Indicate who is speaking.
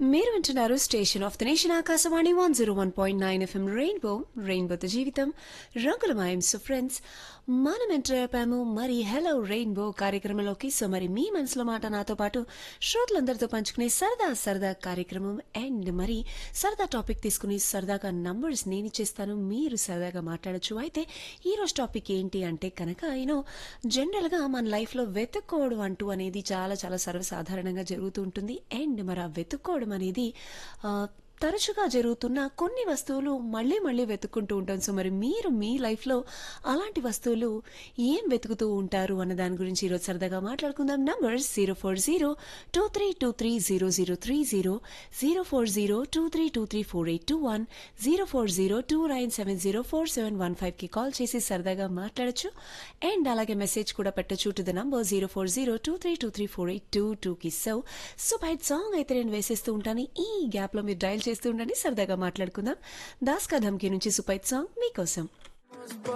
Speaker 1: మీరు వింటున్నారు station of the nation Akashvani one zero one point nine FM rainbow రెయిన్బోతో జీవితం రంగులమాయం సో ఫ్రెండ్స్ మనం ఎంటర్ అయిపోయాము మరి హలో రెయిన్బో కార్యక్రమంలోకి సో మరి మీ మనసులో మాట నాతో పాటు శ్రోతలందరితో పంచుకునే సరదా సరదా కార్యక్రమం అండ్ మరి సరదా టాపిక్ తీసుకుని సరదాగా నంబర్స్ నేను ఇచ్చేస్తాను మీరు సరదాగా మాట్లాడచ్చు అయితే ఈ రోజు టాపిక్ ఏంటి అంటే కనుక యూనో జనరల్గా మన లైఫ్లో వెతుక్కోవడం అంటూ అనేది చాలా చాలా సర్వసాధారణంగా జరుగుతూ ఉంటుంది అండ్ మరి ఆ వెతుక్కోవడం అనేది ఆ, తరచుగా జరుగుతున్న కొన్ని వస్తువులు మళ్ళీ మళ్ళీ వెతుక్కుంటూ ఉంటాం సో మరి మీరు మీ లైఫ్లో అలాంటి వస్తువులు ఏం వెతుకుతూ ఉంటారు అన్న దాని గురించి ఈరోజు సరదాగా మాట్లాడుకుందాం number zero four zero two three two three zero zero three zero zero four zero two three two three four eight two one zero four zero two nine seven zero four seven one ఫైవ్కి call చేసి సరదాగా మాట్లాడచ్చు and అలాగే message కూడా పెట్టచ్చు to the number zero four zero two three two three four eight two టూకి so so బయట song అయితే నేను వేసేస్తూ ఉంటాను ఈ గ్యాప్లో మీరు డయల్ చేస్తూ ఉండండి సరదాగా మాట్లాడుకుందాం దాస్ కా ధమ్కి నుంచి సుపైత్ సాంగ్ మీకోసం